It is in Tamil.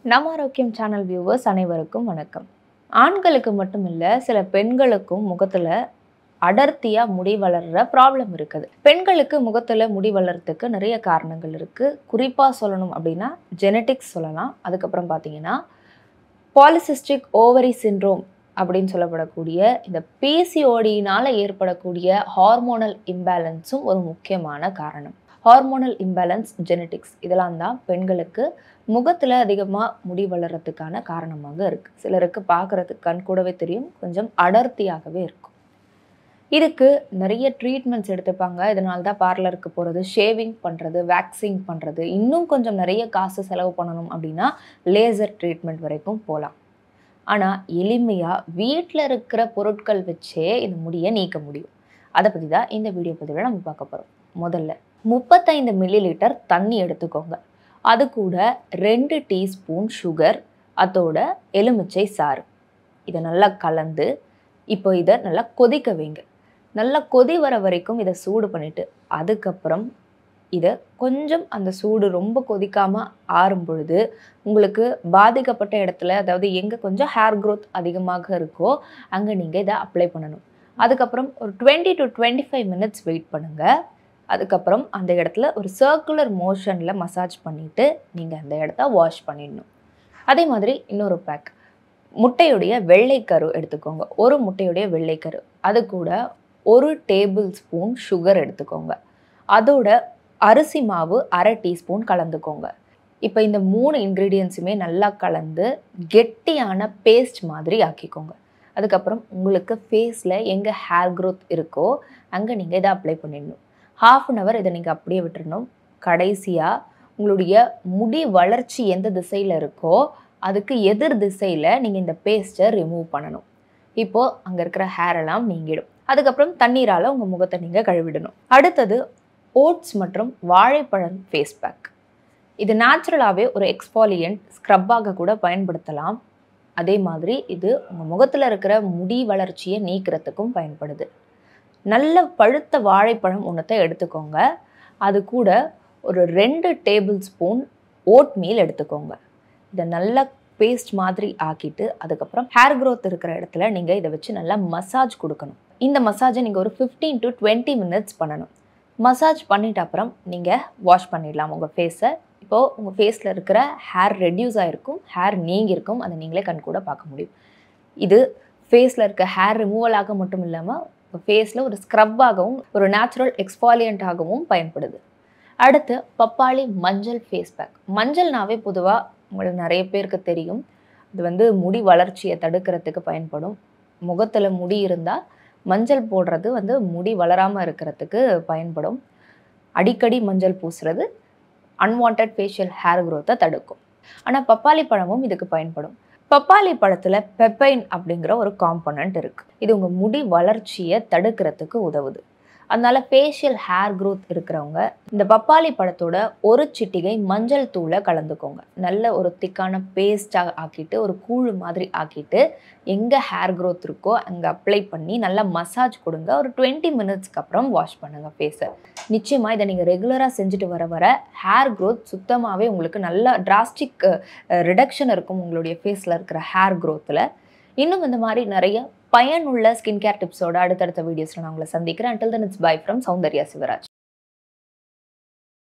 நம்ம ஆரோக்கியம் சேனல் வியூவர்ஸ் அனைவருக்கும் வணக்கம் ஆண்களுக்கு மட்டும் இல்லை சில பெண்களுக்கும் முகத்தில் அடர்த்தியாக முடி வளர்ற ப்ராப்ளம் இருக்குது பெண்களுக்கு முகத்தில் முடி வளர்றதுக்கு நிறைய காரணங்கள் இருக்குது குறிப்பாக சொல்லணும் அப்படின்னா ஜெனட்டிக்ஸ் சொல்லலாம் அதுக்கப்புறம் பார்த்தீங்கன்னா பாலிசிஸ்டிக் ஓவரி சிண்ட்ரோம் அப்படின்னு சொல்லப்படக்கூடிய இந்த பிசிஓடியினால் ஏற்படக்கூடிய ஹார்மோனல் இம்பேலன்ஸும் ஒரு முக்கியமான காரணம் ஹார்மோனல் இம்பேலன்ஸ் ஜெனட்டிக்ஸ் இதெல்லாம் தான் பெண்களுக்கு முகத்தில் அதிகமாக முடி வளர்கிறதுக்கான காரணமாக இருக்குது சிலருக்கு பார்க்குறதுக்கு கண் கூடவே தெரியும் கொஞ்சம் அடர்த்தியாகவே இருக்கும் இதுக்கு நிறைய ட்ரீட்மெண்ட்ஸ் எடுத்துப்பாங்க இதனால தான் பார்லருக்கு போகிறது ஷேவிங் பண்ணுறது வேக்சிங் பண்ணுறது இன்னும் கொஞ்சம் நிறைய காசு செலவு பண்ணணும் அப்படின்னா லேசர் ட்ரீட்மெண்ட் வரைக்கும் போகலாம் ஆனால் எளிமையாக வீட்டில் இருக்கிற பொருட்கள் வச்சே இந்த முடியை நீக்க முடியும் அதை பற்றி தான் இந்த வீடியோ பதிவில் நம்ம பார்க்க போகிறோம் முதல்ல முப்பத்தைந்து மில்லி லிட்டர் தண்ணி எடுத்துக்கோங்க அது கூட ரெண்டு டீஸ்பூன் சுகர் அதோட எலுமிச்சை சாறு இதை நல்லா கலந்து இப்போ இதை நல்லா கொதிக்க வைங்க நல்லா கொதி வர வரைக்கும் இதை சூடு பண்ணிவிட்டு அதுக்கப்புறம் இதை கொஞ்சம் அந்த சூடு ரொம்ப கொதிக்காமல் ஆறும் பொழுது உங்களுக்கு பாதிக்கப்பட்ட இடத்துல அதாவது எங்கே கொஞ்சம் ஹேர் க்ரோத் அதிகமாக இருக்கோ அங்கே நீங்கள் இதை அப்ளை பண்ணணும் அதுக்கப்புறம் ஒரு twenty to twenty five minutes wait பண்ணுங்கள் அதுக்கப்புறம் அந்த இடத்துல ஒரு சர்க்குலர் மோஷனில் மசாஜ் பண்ணிவிட்டு நீங்கள் அந்த இடத்த வாஷ் பண்ணிடணும் அதே மாதிரி இன்னொரு பேக் முட்டையுடைய வெள்ளைக்கரு எடுத்துக்கோங்க ஒரு முட்டையுடைய வெள்ளைக்கரு அது கூட ஒரு டேபிள் ஸ்பூன் சுகர் எடுத்துக்கோங்க அதோட அரிசி மாவு அரை டீஸ்பூன் கலந்துக்கோங்க இப்போ இந்த மூணு இன்க்ரீடியன்ஸுமே நல்லா கலந்து கெட்டியான பேஸ்ட் மாதிரி ஆக்கிக்கோங்க அதுக்கப்புறம் உங்களுக்கு ஃபேஸில் எங்கே ஹேர் க்ரோத் இருக்கோ அங்கே நீங்கள் இதை அப்ளை பண்ணிடணும் ஹாஃப் அன் ஹவர் இதை நீங்கள் அப்படியே விட்டுறணும் கடைசியாக உங்களுடைய முடி வளர்ச்சி எந்த திசையில் இருக்கோ அதுக்கு எதிர் திசையில் நீங்கள் இந்த பேஸ்ட்டை ரிமூவ் பண்ணணும் இப்போது அங்கே இருக்கிற ஹேர் எல்லாம் நீங்கிடும் அதுக்கப்புறம் தண்ணீரால் உங்கள் முகத்தை நீங்கள் கழுவிடணும் அடுத்தது ஓட்ஸ் மற்றும் வாழைப்பழம் ஃபேஸ் பேக் இது நேச்சுரலாகவே ஒரு எக்ஸ்பாலியன்ட் ஸ்க்ரப்பாக கூட பயன்படுத்தலாம் அதே மாதிரி இது உங்கள் முகத்தில் இருக்கிற முடி வளர்ச்சியை நீக்கிறதுக்கும் பயன்படுது நல்ல பழுத்த வாழைப்பழம் ஒன்றத்தை எடுத்துக்கோங்க அது கூட ஒரு ரெண்டு டேபிள் ஸ்பூன் ஓட் மீல் எடுத்துக்கோங்க இதை நல்லா பேஸ்ட் மாதிரி ஆக்கிட்டு அதுக்கப்புறம் ஹேர் க்ரோத் இருக்கிற இடத்துல நீங்கள் இதை வச்சு நல்லா மசாஜ் கொடுக்கணும் இந்த மசாஜை நீங்கள் ஒரு ஃபிஃப்டீன் டு டுவெண்ட்டி மினிட்ஸ் பண்ணணும் மசாஜ் பண்ணிட்ட அப்புறம் நீங்கள் வாஷ் பண்ணிடலாம் உங்கள் ஃபேஸை இப்போது உங்கள் ஃபேஸில் இருக்கிற ஹேர் ரெடியூஸ் ஆகிருக்கும் ஹேர் நீங்கியிருக்கும் அதை நீங்களே கண் கூட பார்க்க முடியும் இது ஃபேஸில் இருக்க ஹேர் ரிமூவலாக மட்டும் இல்லாமல் ஃபேஸில் ஒரு ஸ்க்ரப்பாகவும் ஒரு நேச்சுரல் எக்ஸ்பாலியண்ட்டாகவும் பயன்படுது அடுத்து பப்பாளி மஞ்சள் ஃபேஸ் பேக் மஞ்சள்னாவே பொதுவாக உங்களுக்கு நிறைய பேருக்கு தெரியும் இது வந்து முடி வளர்ச்சியை தடுக்கிறதுக்கு பயன்படும் முகத்தில் முடி இருந்தால் மஞ்சள் போடுறது வந்து முடி வளராமல் இருக்கிறதுக்கு பயன்படும் அடிக்கடி மஞ்சள் பூசுறது அன்வான்ட் ஃபேஷியல் ஹேர் க்ரோத்தை தடுக்கும் ஆனால் பப்பாளி பழமும் இதுக்கு பயன்படும் பப்பாளி பழத்தில் பெப்பைன் அப்படிங்கிற ஒரு காம்பனண்ட் இருக்குது இது உங்கள் முடி வளர்ச்சியை தடுக்கிறதுக்கு உதவுது அதனால ஃபேஷியல் ஹேர் க்ரோத் இருக்கிறவங்க இந்த பப்பாளி பழத்தோட ஒரு சிட்டிகை மஞ்சள் தூளை கலந்துக்கோங்க நல்ல ஒரு திக்கான பேஸ்டாக ஆக்கிட்டு ஒரு கூழ் மாதிரி ஆக்கிட்டு எங்கே ஹேர் க்ரோத் இருக்கோ அங்கே அப்ளை பண்ணி நல்லா மசாஜ் கொடுங்க ஒரு டுவெண்ட்டி மினிட்ஸ்க்கு அப்புறம் வாஷ் பண்ணுங்கள் ஃபேஸை நிச்சயமாக இதை நீங்கள் ரெகுலராக செஞ்சுட்டு வர வர ஹேர் க்ரோத் சுத்தமாகவே உங்களுக்கு நல்ல டிராஸ்டிக் ரிடக்ஷன் இருக்கும் உங்களுடைய ஃபேஸில் இருக்கிற ஹேர் க்ரோத்தில் இன்னும் இந்த மாதிரி நிறைய பயனுள்ள ஸ்கின் கேர் டிப்ஸோட அடுத்தடுத்த வீடியோஸில் நான் உங்களை சந்திக்கிறேன் until then it's bye from Soundarya Shivraj